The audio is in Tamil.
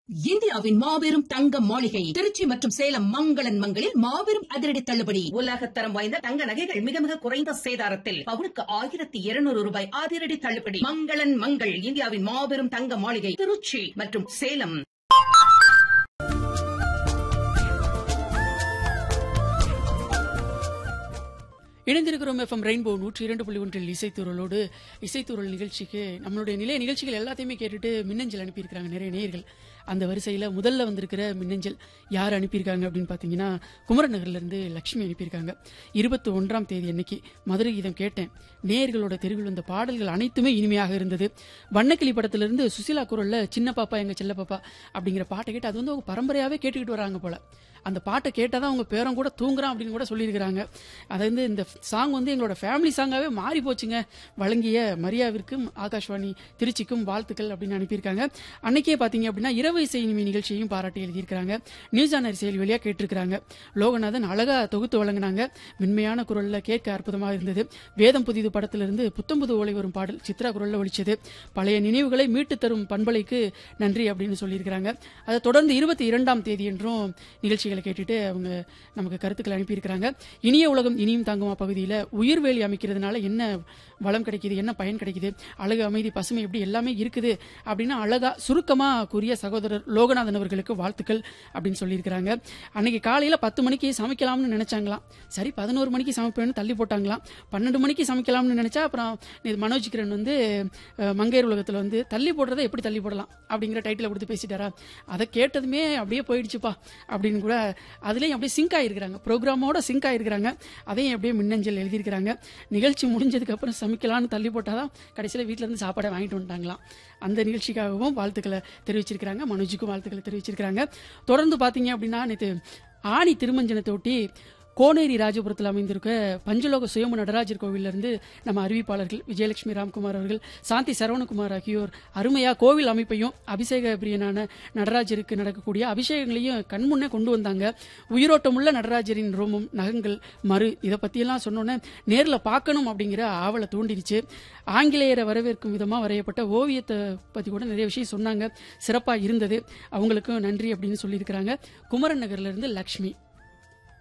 இந்தியாவின் மாபெரும் தங்க மாளிகை திருச்சி மற்றும் சேலம் மங்களன் மங்களில் மாபெரும் அதிரடி தள்ளுபடி உலகத்தரம் வாய்ந்த தங்க நகைகள் மிக மிக குறைந்த சேதாரத்தில் பவுனுக்கு ஆயிரத்தி இருநூறு ரூபாய் அதிரடி தள்ளுபடி மங்களன் மங்கள் இந்தியாவின் மாபெரும் தங்க மாளிகை திருச்சி மற்றும் சேலம் இணைந்திருக்கிறோம் எஃப்எம் ரெயின்போ நூற்றி இரண்டு புள்ளி ஒன்றில் இசைத்தூரலோடு இசைத்தூரல் நிகழ்ச்சிக்கு நம்மளுடைய நிலைய நிகழ்ச்சிகள் எல்லாத்தையுமே கேட்டுட்டு மின்னஞ்சல் அனுப்பியிருக்கிறாங்க நிறைய நேயர்கள் அந்த வரிசையில் முதல்ல வந்திருக்கிற மின்னஞ்சல் யார் அனுப்பியிருக்காங்க அப்படின்னு பார்த்தீங்கன்னா குமரன் நகர்லேருந்து லக்ஷ்மி அனுப்பியிருக்காங்க இருபத்தி ஒன்றாம் தேதி அன்னைக்கு மதுரை கீதம் கேட்டேன் நேயர்களோட தெருவில் வந்த பாடல்கள் அனைத்துமே இனிமையாக இருந்தது வண்ணக்கிளி படத்திலிருந்து சுசிலா குரல்ல சின்ன பாப்பா எங்க செல்ல பாப்பா அப்படிங்கிற பாட்டை கேட்டு அது வந்து அவங்க பரம்பரையாவே கேட்டுக்கிட்டு வராங்க போல அந்த பாட்டை கேட்டால் தான் அவங்க பேரன் கூட தூங்குறான் அப்படின்னு கூட சொல்லியிருக்கிறாங்க அது வந்து இந்த சாங் வந்து எங்களோட ஃபேமிலி சாங்காகவே மாறி போச்சுங்க வழங்கிய மரியாவிற்கும் ஆகாஷ்வாணி திருச்சிக்கும் வாழ்த்துக்கள் அப்படின்னு அனுப்பியிருக்காங்க அன்னைக்கே பார்த்தீங்க அப்படின்னா இரவு இசை இனிமை நிகழ்ச்சியையும் பாராட்டி எழுதியிருக்கிறாங்க நியூஸ் ஆனர் செயல் வழியாக கேட்டிருக்கிறாங்க லோகநாதன் அழகா தொகுத்து வழங்கினாங்க மென்மையான குரல்ல கேட்க அற்புதமாக இருந்தது வேதம் புதிது படத்திலிருந்து புத்தம்புது ஓலை வரும் பாடல் சித்ரா குரல்ல ஒழிச்சது பழைய நினைவுகளை மீட்டு தரும் பண்பலைக்கு நன்றி அப்படின்னு சொல்லியிருக்கிறாங்க அதை தொடர்ந்து இருபத்தி இரண்டாம் தேதி என்றும் நிகழ்ச்சிகளை கேட்டுட்டு அவங்க நமக்கு கருத்துக்கள் அனுப்பியிருக்கிறாங்க இனிய உலகம் இனியும் தாங்குமா பகுதியில் உயிர்வேலி அமைக்கிறதுனால என்ன வளம் கிடைக்குது என்ன பயன் கிடைக்குது அழகு அமைதி பசுமை எப்படி எல்லாமே இருக்குது அப்படின்னு அழகா சுருக்கமா கூறிய சகோதரர் லோகநாதன் அவர்களுக்கு வாழ்த்துக்கள் அப்படின்னு சொல்லியிருக்கிறாங்க அன்னைக்கு காலையில பத்து மணிக்கு சமைக்கலாம்னு நினைச்சாங்களாம் சரி பதினோரு மணிக்கு சமைப்பேன்னு தள்ளி போட்டாங்களாம் பன்னெண்டு மணிக்கு சமைக்கலாம்னு நினைச்சா அப்புறம் இது மனோஜ் கிரண் வந்து அஹ், மங்கையர் உலகத்தில் வந்து தள்ளி போடுறதை எப்படி தள்ளி போடலாம் அப்படிங்கிற டைட்டில் கொடுத்து பேசிட்டாரா அதை கேட்டதுமே அப்படியே போயிடுச்சுப்பா அப்படின்னு கூட அதுலேயும் அப்படியே சிங்க் ஆகிருக்கிறாங்க ப்ரோக்ராமோட சிங்க் ஆகிருக்கிறாங்க அதையும் அப்படியே மின்னஞ்சல் எழுதியிருக்கிறாங்க நிகழ்ச்சி முடிஞ்சதுக்கு அப்புறம் சமைக்கலாம்னு தள்ளி போட்டாதான் கடைசியில் வீட்டில் இருந்து சாப்பாடை வாங்கிட்டு வந்துட்டாங்களாம் அந்த நிகழ்ச்சிக்காகவும் வாழ்த்துக்களை தெரிவிச்சிருக்கிறாங்க மனோஜுக்கும் வாழ்த்துக்களை தெரிவிச்சிருக்கிறாங்க தொடர்ந்து பார்த்தீங்க அப்படின்னா நேற்று ஆணி திருமஞ்சனத்தை ஒட்டி கோனேரி ராஜபுரத்தில் அமைந்திருக்க பஞ்சலோக சுயம்பு நடராஜர் கோவில்ல இருந்து நம்ம அறிவிப்பாளர்கள் விஜயலட்சுமி ராம்குமார் அவர்கள் சாந்தி சரவணகுமார் ஆகியோர் அருமையா கோவில் அமைப்பையும் அபிஷேக பிரியனான நடராஜருக்கு நடக்கக்கூடிய அபிஷேகங்களையும் கண்முன்னே கொண்டு வந்தாங்க உயிரோட்டமுள்ள நடராஜரின் ரோமம் நகங்கள் மறு இதை பற்றியெல்லாம் சொன்னோன்னே நேரில் பார்க்கணும் அப்படிங்கிற ஆவலை தூண்டிடுச்சு ஆங்கிலேயரை வரவேற்கும் விதமாக வரையப்பட்ட ஓவியத்தை பற்றி கூட நிறைய விஷயம் சொன்னாங்க சிறப்பாக இருந்தது அவங்களுக்கும் நன்றி அப்படின்னு சொல்லியிருக்கிறாங்க குமரன் நகர்ல இருந்து லக்ஷ்மி